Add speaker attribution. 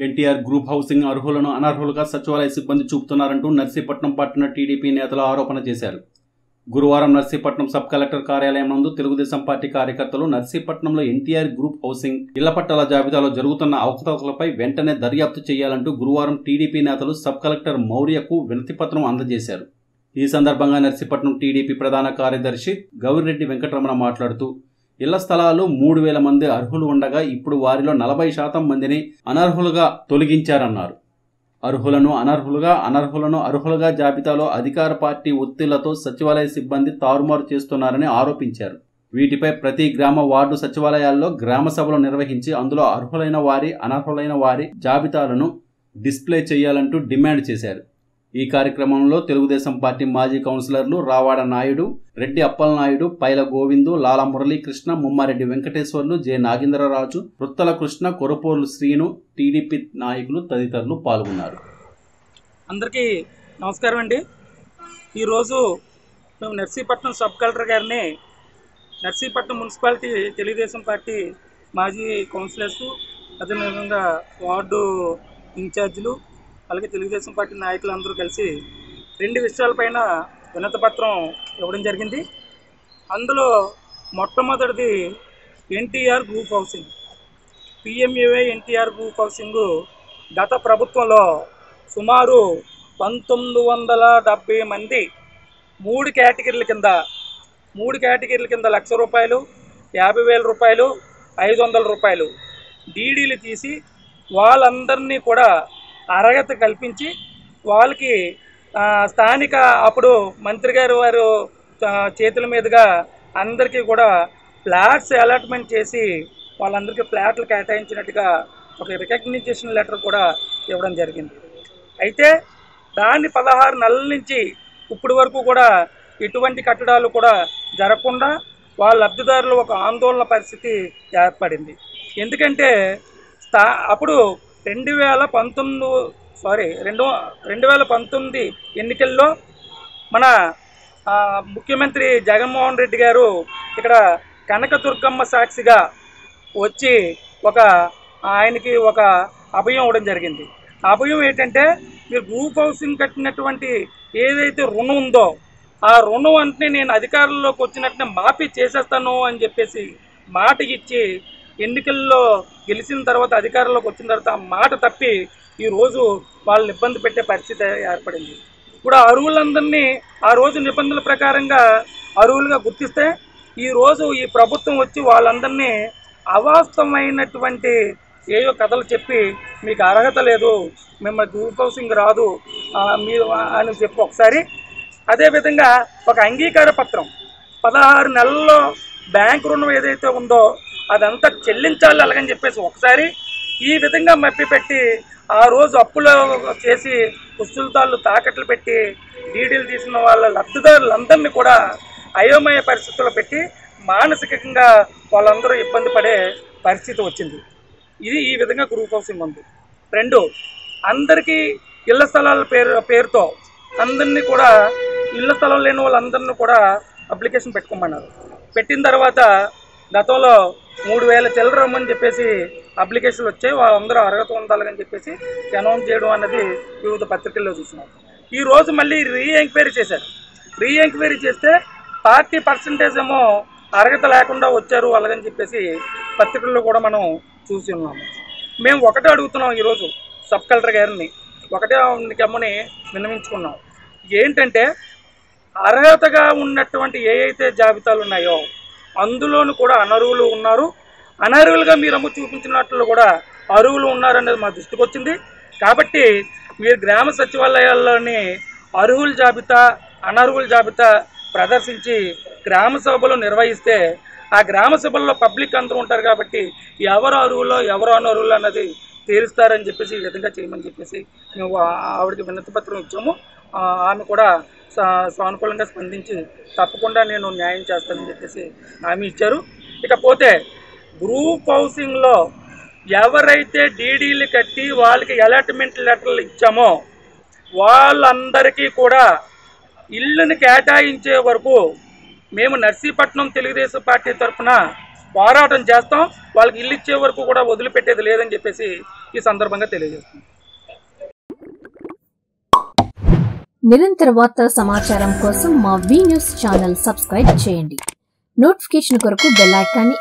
Speaker 1: NTR group housing అర్హులను అనర్హులుగా సచివాలయ సిబ్బంది చూపుతున్నారంటూ నర్సీపట్నం పట్టణ టీడీపీ నేతలు ఆరోపణ చేశారు గురువారం నర్సీపట్నం సబ్ కలెక్టర్ కార్యాలయం నందు తెలుగుదేశం పార్టీ కార్యకర్తలు నర్సీపట్నంలో ఎన్టీఆర్ గ్రూప్ హౌసింగ్ ఇళ్ల పట్టాల జాబితాలో జరుగుతున్న అవకతవకలపై వెంటనే దర్యాప్తు చేయాలంటూ గురువారం టీడీపీ నేతలు సబ్ కలెక్టర్ మౌర్యకు వినతిపత్రం అందజేశారు ఈ సందర్భంగా నర్సీపట్నం టీడీపీ ప్రధాన కార్యదర్శి గౌరిరెడ్డి వెంకటరమణ మాట్లాడుతూ ఇళ్ల స్థలాలు మూడు వేల మంది అర్హులు ఉండగా ఇప్పుడు వారిలో నలభై శాతం మందిని అనర్హులుగా తొలగించారన్నారు అర్హులను అనర్హులుగా అనర్హులను అర్హులుగా జాబితాలో అధికార పార్టీ ఒత్తిళ్లతో సచివాలయ సిబ్బంది తారుమారు చేస్తున్నారని ఆరోపించారు వీటిపై ప్రతి గ్రామ వార్డు సచివాలయాల్లో గ్రామ సభలు నిర్వహించి అందులో అర్హులైన వారి అనర్హులైన వారి జాబితాలను డిస్ప్లే చేయాలంటూ డిమాండ్ చేశారు ఈ కార్యక్రమంలో తెలుగుదేశం పార్టీ మాజీ కౌన్సిలర్లు రావాడ నాయుడు రెడ్డి అప్పలనాయుడు పైల గోవిందు లాల మురళీకృష్ణ ముమ్మారెడ్డి వెంకటేశ్వర్లు జె నాగేంద్రరాజు వృత్తల కృష్ణ కొరపోర్లు శ్రీను టీడీపీ నాయకులు తదితరులు పాల్గొన్నారు
Speaker 2: అందరికీ నమస్కారం అండి ఈరోజు మేము నర్సీపట్నం సబ్ కలెక్టర్ గారిని నర్సీపట్నం మున్సిపాలిటీ తెలుగుదేశం పార్టీ మాజీ కౌన్సిలర్స్ అదేవిధంగా వార్డు ఇన్ఛార్జీలు అలాగే తెలుగుదేశం పార్టీ నాయకులు అందరూ కలిసి రెండు విషయాలపైన వినతిపత్రం ఇవ్వడం జరిగింది అందులో మొట్టమొదటిది NTR group housing PMAY NTR group housing గత ప్రభుత్వంలో సుమారు పంతొమ్మిది వందల డెబ్బై మంది మూడు కేటగిరీల కింద మూడు కేటగిరీల కింద లక్ష రూపాయలు యాభై వేల రూపాయలు ఐదు వందల రూపాయలు డీడీలు తీసి వాళ్ళందరినీ కూడా అర్హత కల్పించి వాళ్ళకి ఆ, స్థానిక అప్పుడు మంత్రి గారు వారు ఆ, చేతుల మీదుగా అందరికీ కూడా ఫ్లాట్స్ అలాట్మెంట్ చేసి వాళ్ళందరికీ ఫ్లాట్లు కేటాయించినట్టుగా ఒక రికగ్నిజేషన్ లెటర్ కూడా ఇవ్వడం జరిగింది అయితే దాన్ని పదహారు నెలల నుంచి ఇప్పటి వరకు కూడా ఎటువంటి కట్టడాలు కూడా జరగకుండా వాళ్ళ లబ్ధిదారులు ఒక ఆందోళన పరిస్థితి ఏర్పడింది ఎందుకంటే స్థా అప్పుడు రెండు వేల పంతొమ్మిది సారీ రెండు రెండు వేల పంతొమ్మిది ఎన్నికల్లో మన ఆ, ముఖ్యమంత్రి జగన్మోహన్ రెడ్డి గారు ఇక్కడ కనకదుర్గమ్మ సాక్షిగా వచ్చి ఒక ఆయనకి ఒక అభయం ఇవ్వడం జరిగింది ఆ అభయం ఏంటంటే మీరు గ్రూప్ హౌసింగ్ కట్టినటువంటి ఏదైతే రుణం ఉందో ఆ రుణం అంటే నేను అధికారంలోకి వచ్చినట్టునే మాఫీ చేసేస్తాను అని చెప్పేసి మాట ఇచ్చి ఎన్నికల్లో గెలిచిన తర్వాత అధికారంలోకి వచ్చిన తర్వాత ఆ మాట తప్పి ఈరోజు వాళ్ళని ఇబ్బంది పెట్టే పరిస్థితి ఏర్పడింది ఇప్పుడు ఆ అరువులందరినీ ఆ రోజు నిబంధనల ప్రకారంగా అరువులుగా గుర్తిస్తే ఈ రోజు ఈ ప్రభుత్వం వచ్చి వాళ్ళందరినీ అవాస్తవమైనటువంటి ఏయో కథలు చెప్పి మీకు అర్హత లేదు మిమ్మల్ని గ్రూప్ హౌసింగ్ రాదు ఆ, మీరు అని చెప్పి ఒకసారి అదేవిధంగా ఒక అంగీకార పత్రం పదహారు నెలల్లో బ్యాంక్ రుణం ఏదైతే ఉందో అదంతా చెల్లించాలి అలాగని చెప్పేసి ఒకసారి ఈ విధంగా మప్పిపెట్టి ఆ రోజు అప్పులు చేసి పుస్తులతాళ్ళు తాకట్లు పెట్టి డీడీలు తీసిన వాళ్ళ లబ్ధిదారులందరినీ కూడా అయోమయ పరిస్థితుల్లో పెట్టి మానసికంగా వాళ్ళందరూ ఇబ్బంది పడే పరిస్థితి వచ్చింది ఇది ఈ విధంగా గ్రూప్ హౌసింగ్ ఉంది రెండు అందరికీ ఇళ్ల స్థలాల పేరు పేరుతో అందరినీ కూడా ఇళ్ల స్థలం లేని వాళ్ళందరినీ కూడా అప్లికేషన్ పెట్టుకోమన్నారు పెట్టిన తర్వాత గతంలో మూడు వేల చిల్లరమ్మని చెప్పేసి అప్లికేషన్లు వచ్చాయి వాళ్ళందరూ అర్హత ఉండాలని చెప్పేసి అనౌన్స్ చేయడం అన్నది వివిధ పత్రికల్లో చూసినాం ఈ రోజు మళ్ళీ రీ ఎంక్వైరీ చేశారు రీ ఎంక్వైరీ చేస్తే పార్టీ పర్సంటేజ్ ఏమో అర్హత లేకుండా వచ్చారు అలాగని చెప్పేసి పత్రికల్లో కూడా మనం చూసి ఉన్నాము మేము ఒకటే అడుగుతున్నాం ఈరోజు సబ్ కలెక్టర్ గారిని ఒకటే కమ్మని విన్నవించుకున్నాం ఏంటంటే అర్హతగా ఉన్నటువంటి ఏ అయితే జాబితాలు ఉన్నాయో అందులోను కూడా అనర్హులు ఉన్నారు అనర్హులుగా మీరు అమ్ము చూపించినట్లు కూడా అర్హులు ఉన్నారనేది మా దృష్టికి వచ్చింది కాబట్టి మీరు గ్రామ సచివాలయాల్లోని అర్హుల జాబితా అనర్హుల జాబితా ప్రదర్శించి గ్రామ సభలు నిర్వహిస్తే ఆ గ్రామ సభల్లో పబ్లిక్ అందరూ ఉంటారు కాబట్టి ఎవరు అర్హులో ఎవరు అనర్హులు అన్నది తేలుస్తారని చెప్పేసి ఈ విధంగా చేయమని చెప్పేసి మేము ఆ- ఆవిడకి వినతి పత్రం ఇచ్చాము ఆ, ఆమె కూడా సా- సానుకూలంగా స్పందించి తప్పకుండా నేను న్యాయం చేస్తానని చెప్పేసి హామీ ఇచ్చారు ఇకపోతే గ్రూప్ హౌసింగ్లో ఎవరైతే డీడీలు కట్టి వాళ్ళకి అలాట్మెంట్ లెటర్లు ఇచ్చామో వాళ్ళందరికీ కూడా ఇల్లుని కేటాయించే వరకు మేము నర్సీపట్నం తెలుగుదేశం పార్టీ తరఫున పోరాటం చేస్తాం వాళ్ళకి ఇల్లు ఇచ్చే వరకు కూడా వదిలిపెట్టేది లేదని చెప్పేసి ఈ సందర్భంగా తెలియజేస్తున్నాను
Speaker 3: నిరంతర వార్తా సమాచారం కోసం మా వి న్యూస్ ఛానల్ సబ్స్క్రైబ్ చేయండి నోటిఫికేషన్ కొరకు బెల్ ఐకాన్ని